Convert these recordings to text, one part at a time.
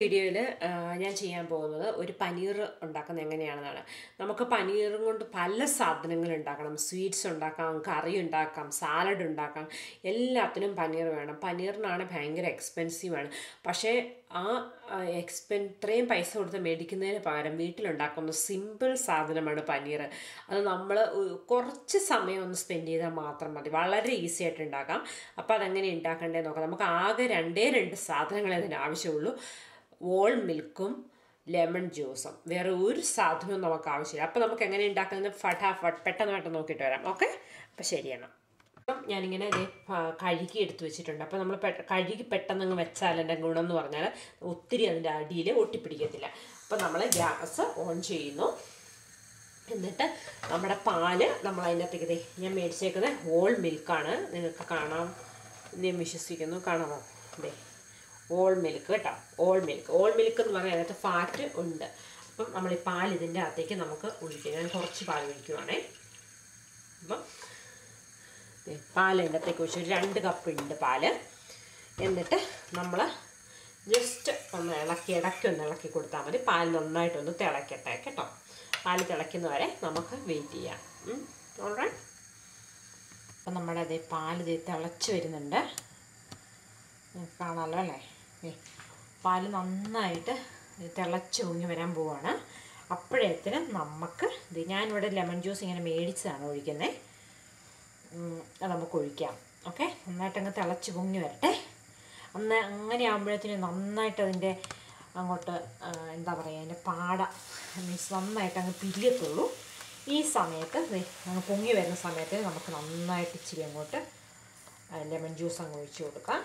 വീഡിയോയിൽ ഞാൻ ചെയ്യാൻ പോകുന്നത് ഒരു പനീർ ഉണ്ടാക്കുന്നത് എങ്ങനെയാണെന്നാണ് നമുക്ക് പനീറും കൊണ്ട് പല സാധനങ്ങൾ ഉണ്ടാക്കണം സ്വീറ്റ്സ് ഉണ്ടാക്കാം കറി ഉണ്ടാക്കാം സാലഡ് ഉണ്ടാക്കാം എല്ലാത്തിനും പനീർ വേണം പനീറിനാണ് ഭയങ്കര എക്സ്പെൻസീവാണ് പക്ഷേ ആ എക്സ്പെൻ ഇത്രയും പൈസ കൊടുത്ത് മേടിക്കുന്നതിന് പകരം വീട്ടിലുണ്ടാക്കുന്ന സിമ്പിൾ സാധനമാണ് പനീർ അത് നമ്മൾ കുറച്ച് സമയം ഒന്ന് സ്പെൻഡ് ചെയ്താൽ മാത്രം മതി വളരെ ഈസി ആയിട്ട് ഉണ്ടാക്കാം അപ്പോൾ അതെങ്ങനെ ഉണ്ടാക്കേണ്ടത് നോക്കാം നമുക്ക് ആകെ രണ്ടേ രണ്ട് സാധനങ്ങളെ അതിന് ആവശ്യമുള്ളൂ വോൾ മിൽക്കും ലെമൺ ജ്യൂസും വേറെ ഒരു സാധനവും നമുക്ക് ആവശ്യമില്ല അപ്പോൾ നമുക്ക് എങ്ങനെ ഉണ്ടാക്കുന്നത് ഫട്ടാഫട്ട് പെട്ടെന്നായിട്ട് നോക്കിയിട്ട് വരാം ഓക്കെ അപ്പോൾ ശരിയാണ് അപ്പം ഞാനിങ്ങനെ ഇത് കഴുകി എടുത്ത് വെച്ചിട്ടുണ്ട് അപ്പോൾ നമ്മൾ കഴുകി പെട്ടെന്ന് അങ്ങ് വെച്ചാൽ എൻ്റെ ഗുണം എന്ന് പറഞ്ഞാൽ ഒത്തിരി അതിൻ്റെ അടിയിൽ ഒട്ടിപ്പിടിക്കത്തില്ല അപ്പം നമ്മൾ ഗ്യാസ് ഓൺ ചെയ്യുന്നു എന്നിട്ട് നമ്മുടെ പാല് നമ്മൾ അതിനകത്തേക്ക് ദേ ഞാൻ മേടിച്ചേക്കുന്നത് ഹോൾ മിൽക്കാണ് നിങ്ങൾക്ക് കാണാം ഞാൻ വിശ്വസിക്കുന്നു കാണാമോ ദേ ഓൾ മിൽക്ക് കേട്ടോ ഓൾ മിൽക്ക് ഓൾ മിൽക്ക് എന്ന് പറഞ്ഞാൽ അതിനകത്ത് ഫാറ്റ് ഉണ്ട് അപ്പം നമ്മൾ ഈ പാൽ ഇതിൻ്റെ അകത്തേക്ക് നമുക്ക് ഒഴിക്കുക ഞാൻ കുറച്ച് പാൽ ഒഴിക്കുവാണേ അപ്പം പാൽ അതിൻ്റെ അകത്തേക്ക് ഒഴിച്ചു ഒരു രണ്ട് കപ്പ് ഉണ്ട് പാല് എന്നിട്ട് നമ്മൾ ജസ്റ്റ് ഒന്ന് ഇളക്കി ഇടയ്ക്ക് ഒന്ന് ഇളക്കി കൊടുത്താൽ മതി പാൽ നന്നായിട്ടൊന്ന് തിളക്കട്ടെ കേട്ടോ പാൽ തിളയ്ക്കുന്ന വരെ നമുക്ക് വെയിറ്റ് ചെയ്യാം ഓൾറൈറ്റ് അപ്പം നമ്മുടെ അതേ പാൽ ഇത് തിളച്ച് വരുന്നുണ്ട് കാണാമല്ലോ അല്ലേ ഏ പാൽ നന്നായിട്ട് തിളച്ച് പൊങ്ങി വരാൻ പോവാണ് അപ്പോഴേത്തിന് നമുക്ക് ഇത് ഞാനിവിടെ ലെമൺ ജ്യൂസ് ഇങ്ങനെ മേടിച്ചതാണ് ഒഴിക്കുന്നത് അത് നമുക്ക് ഒഴിക്കാം ഓക്കെ നന്നായിട്ട് അങ്ങ് തിളച്ച് പൊങ്ങി വരട്ടെ അന്ന് അങ്ങനെ ആകുമ്പോഴത്തേനും നന്നായിട്ട് അതിൻ്റെ അങ്ങോട്ട് എന്താ പറയുക അതിൻ്റെ പാട മീൻസ് നന്നായിട്ട് അങ്ങ് പിരിയത്തുള്ളൂ ഈ സമയത്ത് അങ്ങ് പൊങ്ങി വരുന്ന സമയത്ത് നമുക്ക് നന്നായിട്ട് ഇച്ചിരി അങ്ങോട്ട് ലെമൺ ജ്യൂസ് അങ്ങ് ഒഴിച്ച് കൊടുക്കാം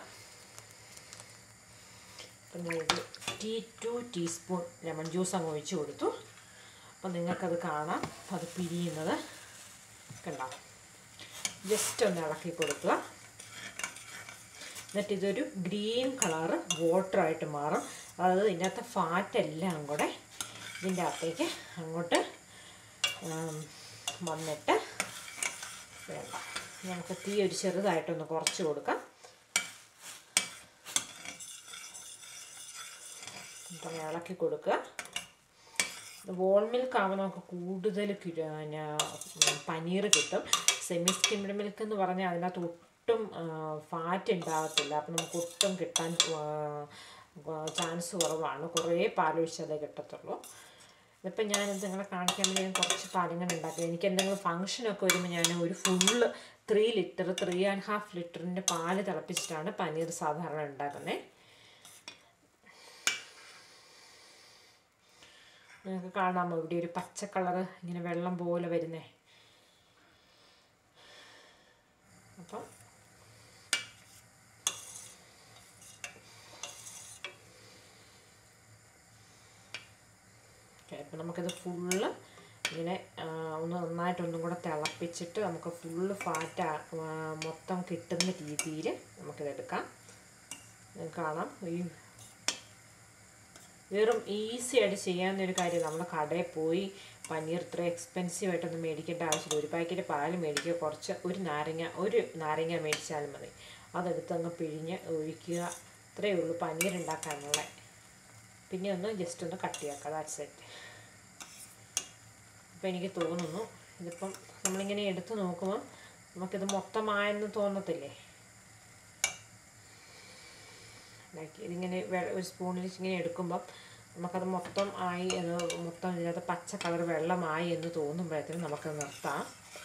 അപ്പം ഞാൻ ഇത് tea two teaspoon lemon juice അങ്ങ് ഒഴിച്ച് കൊടുത്തു അപ്പം നിങ്ങൾക്കത് കാണാം അത് പിരിയുന്നത് കണ്ടോ ജസ്റ്റ് ഒന്ന് ഇളക്കി കൊടുക്കുക എന്നിട്ട് ഇതൊരു ഗ്രീൻ കളറ് വാട്ടറായിട്ട് മാറും അതായത് ഇതിനകത്തെ ഫാറ്റെല്ലാം കൂടെ ഇതിൻ്റെ അകത്തേക്ക് അങ്ങോട്ട് വന്നിട്ട് വേണ്ട നമുക്ക് തീ ഒരു ചെറുതായിട്ടൊന്ന് കുറച്ച് കൊടുക്കാം അപ്പം ഇളക്കി കൊടുക്കുക വോൾ മിൽക്ക് ആകുമ്പോൾ നമുക്ക് കൂടുതൽ പിന്നെ പനീർ കിട്ടും സെമി സ്കിംഡ് മിൽക്ക് എന്ന് പറഞ്ഞാൽ അതിനകത്ത് ഒട്ടും ഫാറ്റ് ഉണ്ടാകത്തില്ല അപ്പം നമുക്ക് ഒട്ടും കിട്ടാൻ ചാൻസ് കുറവാണ് കുറേ പാലൊഴിച്ചാലേ കിട്ടത്തുള്ളൂ ഇതിപ്പോൾ ഞാൻ നിങ്ങളെ കാണിക്കാൻ വേണ്ടി ഞാൻ കുറച്ച് പാലിങ്ങനെ ഉണ്ടാക്കി എനിക്ക് എന്തെങ്കിലും ഫംഗ്ഷനൊക്കെ വരുമ്പോൾ ഞാൻ ഒരു full three litre three and half ലിറ്ററിൻ്റെ പാല് തിളപ്പിച്ചിട്ടാണ് പനീർ സാധാരണ ഉണ്ടാക്കുന്നത് നിങ്ങൾക്ക് കാണാമോ ഇവിടെ ഒരു പച്ച കളറ് ഇങ്ങനെ വെള്ളം പോലെ വരുന്നേ അപ്പം ഓക്കെ അപ്പം നമുക്കിത് ഫുള്ള് ഇങ്ങനെ ഒന്ന് നന്നായിട്ടൊന്നും കൂടെ തിളപ്പിച്ചിട്ട് നമുക്ക് ഫുള്ള് ഫാറ്റ് മൊത്തം കിട്ടുന്ന രീതിയിൽ നമുക്കിതെടുക്കാം കാണാം ഈ വെറും ഈസി ആയിട്ട് ചെയ്യാവുന്നൊരു കാര്യം നമ്മൾ കടയിൽ പോയി പനീർ ഇത്ര എക്സ്പെൻസീവ് ആയിട്ടൊന്നും മേടിക്കേണ്ട ആവശ്യമില്ല ഒരു പാക്കറ്റ് പാൽ മേടിക്കുക കുറച്ച് ഒരു നാരങ്ങ ഒരു നാരങ്ങ മേടിച്ചാലും മതി അതെടുത്ത് അങ്ങ് പിഴിഞ്ഞ് ഒഴിക്കുക ഇത്രയേ ഉള്ളൂ പനീർ ഉണ്ടാക്കാനുള്ള പിന്നെ ഒന്ന് ജസ്റ്റ് ഒന്ന് കട്ട് ചെയ്യാക്കുക ദാറ്റ് സെറ്റ് അപ്പോൾ എനിക്ക് തോന്നുന്നു ഇതിപ്പം നമ്മളിങ്ങനെ എടുത്ത് നോക്കുമ്പോൾ നമുക്കിത് മൊത്തമായെന്ന് തോന്നത്തില്ലേ ഇതിങ്ങനെ ഒരു സ്പൂണിൽ ഇങ്ങനെ എടുക്കുമ്പം നമുക്കത് മൊത്തം ആയി എന്ന് മൊത്തം ഇതിനകത്ത് പച്ച കളർ വെള്ളമായി എന്ന് തോന്നുമ്പോഴത്തേനും നമുക്കത് നിർത്താം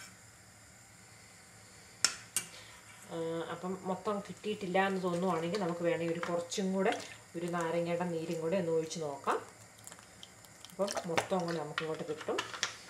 അപ്പം മൊത്തം കിട്ടിയിട്ടില്ല എന്ന് തോന്നുവാണെങ്കിൽ നമുക്ക് വേണമെങ്കിൽ ഒരു കുറച്ചും കൂടെ ഒരു നാരങ്ങയുടെ നീരും കൂടെ ഒന്ന് ഒഴിച്ച് നോക്കാം അപ്പം മൊത്തം കൂടെ നമുക്ക് ഇങ്ങോട്ട് കിട്ടും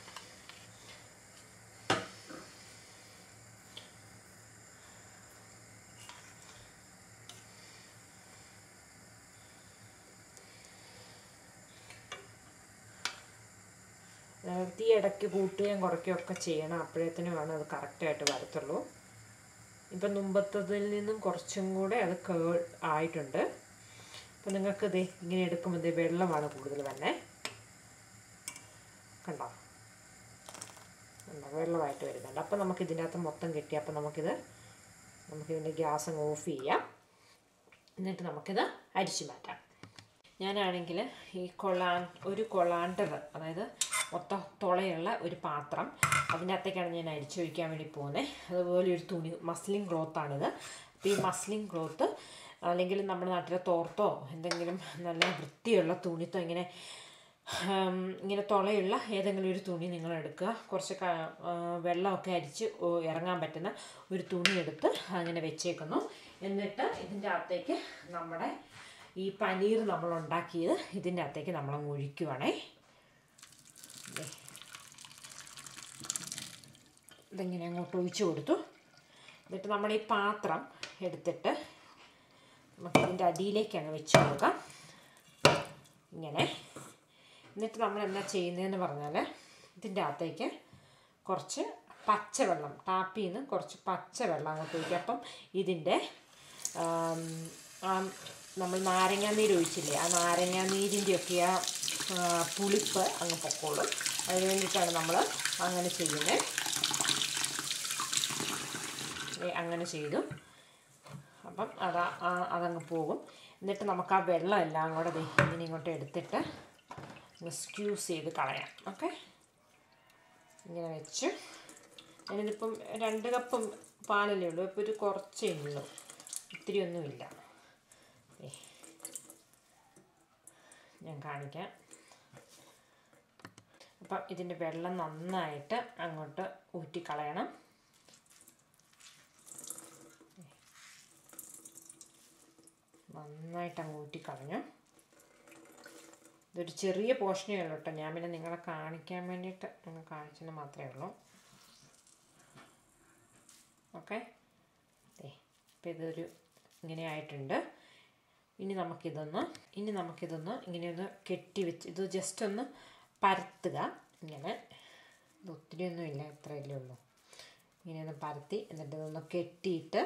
തീ ഇടയ്ക്ക് കൂട്ടുകയും കുറയ്ക്കുകയും ഒക്കെ ചെയ്യണം അപ്പോഴത്തേനുമാണ് അത് കറക്റ്റായിട്ട് വരത്തുള്ളൂ ഇപ്പം മുമ്പത്തതിൽ നിന്നും കുറച്ചും കൂടെ അത് കേൾ ആയിട്ടുണ്ട് അപ്പം നിങ്ങൾക്ക് ഇത് ഇങ്ങനെ എടുക്കുമ്പോൾ ഇത് വെള്ളമാണ് കൂടുതൽ തന്നെ കണ്ടോ കണ്ടോ വെള്ളമായിട്ട് വരുന്നുണ്ട് അപ്പം നമുക്ക് ഇതിനകത്ത് മൊത്തം കിട്ടി അപ്പം നമുക്കിത് നമുക്കിതിൻ്റെ ഗ്യാസ് അങ്ങ് ഓഫ് ചെയ്യാം എന്നിട്ട് നമുക്കിത് അരിച്ചു മാറ്റാം ഞാനാണെങ്കിൽ ഈ കൊളാൻ ഒരു കൊളാണ്ടർ അതായത് മൊത്തം തുളയുള്ള ഒരു പാത്രം അതിനകത്തേക്കാണ് ഞാൻ അരിച്ചൊഴിക്കാൻ വേണ്ടി പോകുന്നത് അതുപോലെ ഒരു തുണി മസ്ലിൻ ക്ലോത്താണിത് അപ്പോൾ ഈ മസ്ലിൻ ക്ലോത്ത് അല്ലെങ്കിൽ നമ്മുടെ നാട്ടിലെ തോർത്തോ എന്തെങ്കിലും നല്ല വൃത്തിയുള്ള തുണിത്തോ ഇങ്ങനെ ഉം, ഇങ്ങനെ തുളയുള്ള ഏതെങ്കിലും ഒരു തുണി നിങ്ങൾ എടുക്കുക കുറച്ച് ക- ആ, വെള്ളമൊക്കെ അരിച്ച് ഓ- ഇറങ്ങാൻ പറ്റുന്ന ഒരു തുണി എടുത്ത് അങ്ങനെ വെച്ചേക്കുന്നു എന്നിട്ട് ഇതിൻ്റെ അകത്തേക്ക് നമ്മുടെ ഈ പനീർ നമ്മൾ ഉണ്ടാക്കിയത് ഇതിൻ്റെ അകത്തേക്ക് നമ്മൾ ഒഴിക്കുവാണേ ദേ. ഇതിങ്ങനെ അങ്ങോട്ട് ഒഴിച്ചു കൊടുത്തു എന്നിട്ട് നമ്മൾ ഈ പാത്രം എടുത്തിട്ട് നമുക്ക് ഇതിൻ്റെ അടിയിലേക്ക് അങ്ങ് വെച്ച് കൊടുക്കാം ഇങ്ങനെ എന്നിട്ട് നമ്മൾ എന്താ ചെയ്യുന്നതെന്ന് പറഞ്ഞാൽ ഇതിൻ്റെ അകത്തേക്ക് കുറച്ച് പച്ചവെള്ളം ടാപ്പിൽ നിന്ന് കുറച്ച് പച്ചവെള്ളം അങ്ങോട്ട് ഒഴിക്കുക അപ്പം ഇതിൻ്റെ ആം, ആ നമ്മൾ നാരങ്ങാനീര് ഒഴിച്ചില്ലേ ആ നാരങ്ങാനീരിൻ്റെയൊക്കെ ആ ആ, പുളിപ്പ് അങ്ങ് പൊക്കോളും അതിന് വേണ്ടിയിട്ടാണ് നമ്മൾ അങ്ങനെ ചെയ്യുന്നത് ദേ അങ്ങനെ ചെയ്തു അപ്പം അതാ ആ- അതങ്ങ് പോകും എന്നിട്ട് നമുക്ക് ആ വെള്ളം എല്ലാം കൂടെ ദേ ഇങ്ങനെ ഇങ്ങോട്ട് എടുത്തിട്ട് സ്ക്യൂസ് ചെയ്ത് കളയാം ഓക്കെ ഇങ്ങനെ വെച്ച് ഞാനിതിപ്പം രണ്ട് കപ്പ് പാലല്ലേ ഉള്ളൂ ഇപ്പോൾ ഒരു കുറച്ചേ ഉള്ളൂ ഒത്തിരി ഒന്നുമില്ല ദേ. ഞാൻ കാണിക്കാം അപ്പം ഇതിൻ്റെ വെള്ളം നന്നായിട്ട് അങ്ങോട്ട് ഊറ്റിക്കളയണം നന്നായിട്ട് അങ്ങ് ഊറ്റിക്കളഞ്ഞു ഇതൊരു ചെറിയ പോർഷനേ ഉള്ളൂ കേട്ടോ ഞാൻ പിന്നെ നിങ്ങളെ കാണിക്കാൻ വേണ്ടിയിട്ട് നിങ്ങൾ കാണിച്ചെന്ന് മാത്രമേ ഉള്ളൂ ഓക്കെ ഇപ്പം ഇതൊരു ഇങ്ങനെ ആയിട്ടുണ്ട് ഇനി നമുക്കിതൊന്ന് ഇനി നമുക്കിതൊന്ന് ഇങ്ങനെ ഒന്ന് കെട്ടി വെച്ച് ഇത് ജസ്റ്റ് ഒന്ന് പരത്തുക ഇങ്ങനെ ഇത് ഒത്തിരി ഒന്നും ഇല്ല ഇത്രയല്ലേ ഉള്ളൂ ഇങ്ങനെ ഒന്ന് പരത്തി എന്നിട്ട് ഇതൊന്ന് കെട്ടിയിട്ട്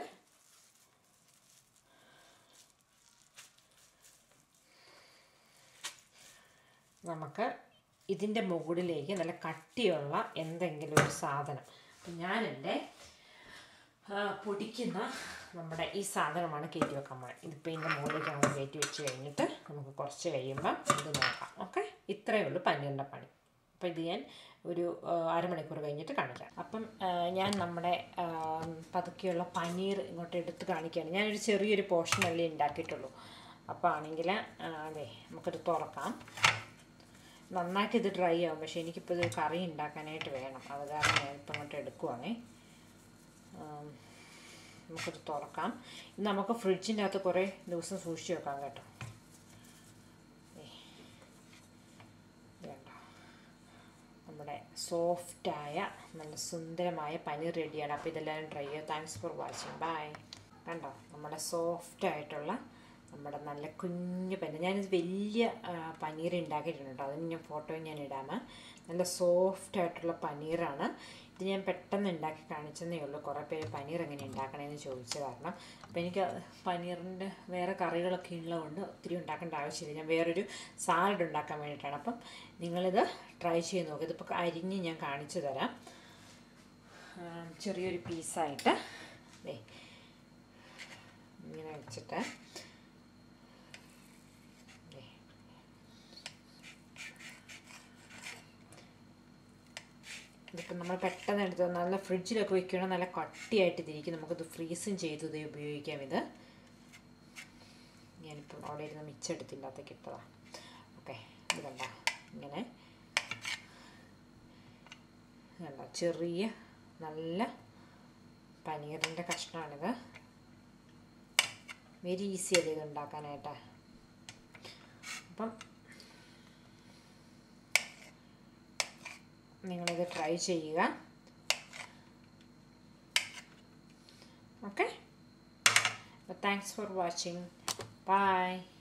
നമുക്ക് ഇതിൻ്റെ മുകളിലേക്ക് നല്ല കട്ടിയുള്ള എന്തെങ്കിലും ഒരു സാധനം അപ്പം ഞാൻ എൻ്റെ ആ, പൊടിക്കുന്ന നമ്മുടെ ഈ സാധനമാണ് കയറ്റി വെക്കാൻ പോകുന്നത് ഇതിപ്പോൾ ഇതിൻ്റെ മുകളിലേക്ക് അങ്ങ് കയറ്റി വെച്ച് കഴിഞ്ഞിട്ട് നമുക്ക് കുറച്ച് കഴിയുമ്പോൾ ഇത് നോക്കാം ഓക്കെ ഇത്രയേ ഉള്ളൂ പനീറിൻ്റെ പണി അപ്പോൾ ഇത് ഞാൻ ഒരു ആ, അരമണിക്കൂർ കഴിഞ്ഞിട്ട് കാണിക്കാം അപ്പം ആ, ഞാൻ നമ്മുടെ ആ, പതുക്കെയുള്ള പനീർ ഇങ്ങോട്ട് എടുത്ത് കാണിക്കുകയാണ് ഞാനൊരു ചെറിയൊരു പോർഷൻ അല്ലേ ഉണ്ടാക്കിയിട്ടുള്ളൂ അപ്പോൾ ആണെങ്കിൽ അതെ നമുക്കിത് തുറക്കാം നന്നായിട്ട് ഇത് ഡ്രൈ ആവും പക്ഷേ എനിക്കിപ്പോൾ ഇത് കറി ഉണ്ടാക്കാനായിട്ട് വേണം അത് കാരണം ഞാനിപ്പോൾ അങ്ങോട്ട് എടുക്കുവാണേ ആം, നമുക്കിത് തുറക്കാം ഇത് നമുക്ക് ഫ്രിഡ്ജിൻ്റെ അകത്ത് കുറേ ദിവസം സൂക്ഷിച്ച് വെക്കാം കേട്ടോ ദേ. ഇത് കണ്ടോ നമ്മുടെ സോഫ്റ്റായ നല്ല സുന്ദരമായ പനീർ റെഡിയാണ് അപ്പോൾ ഇതെല്ലാവരും ട്രൈ ചെയ്യുക താങ്ക്സ് ഫോർ വാച്ചിങ് ബൈ കണ്ടോ നമ്മുടെ സോഫ്റ്റ് ആയിട്ടുള്ള നമ്മുടെ നല്ല കുഞ്ഞു പനീർ ഞാനിത് വലിയ ആ, പനീർ ഉണ്ടാക്കിയിട്ടുണ്ട് കേട്ടോ അതിന് ഞാൻ ഫോട്ടോ ഞാൻ ഇടാമേ നല്ല സോഫ്റ്റ് ആയിട്ടുള്ള പനീറാണ് ഇത് ഞാൻ പെട്ടെന്ന് ഉണ്ടാക്കി കാണിച്ചെന്നേ ഉള്ളൂ കുറേ പേര് പനീർ എങ്ങനെ ഉണ്ടാക്കണമെന്ന് ചോദിച്ച കാരണം അപ്പോൾ എനിക്ക് പനീറിൻ്റെ വേറെ കറികളൊക്കെ ഉള്ളതുകൊണ്ട് ഒത്തിരി ഉണ്ടാക്കേണ്ട ആവശ്യമില്ല ഞാൻ വേറൊരു സാലഡ് ഉണ്ടാക്കാൻ വേണ്ടിയിട്ടാണ് അപ്പം നിങ്ങളിത് ട്രൈ ചെയ്ത് നോക്കുക ഇതിപ്പോൾ അരിഞ്ഞ് ഞാൻ കാണിച്ചു തരാം ആ, ചെറിയൊരു പീസായിട്ട് ദേ ഇങ്ങനെ വെച്ചിട്ട് ദേ. ഇതിപ്പോൾ നമ്മൾ പെട്ടെന്ന് എടുത്ത് നല്ല ഫ്രിഡ്ജിലൊക്കെ വെക്കുകയാണെങ്കിൽ നല്ല കട്ടിയായിട്ട് ഇതിരിക്കും നമുക്കത് ഫ്രീസും ചെയ്ത് ഇത് ഉപയോഗിക്കാം ഇത് ഞാനിപ്പം അവിടെ ഇരുന്ന് മിച്ചെടുത്തിൻ്റെ അകത്തേക്ക് ഇട്ടതാണ് ഓക്കെ ഇത് കണ്ട ഇങ്ങനെ കണ്ട ചെറിയ നല്ല പനീറിൻ്റെ കഷ്ണമാണിത് വെരി ഈസി അല്ലേ ഇത് ഉണ്ടാക്കാനായിട്ട് അപ്പം നിങ്ങളിത് ട്രൈ ചെയ്യുക okay thanks for watching by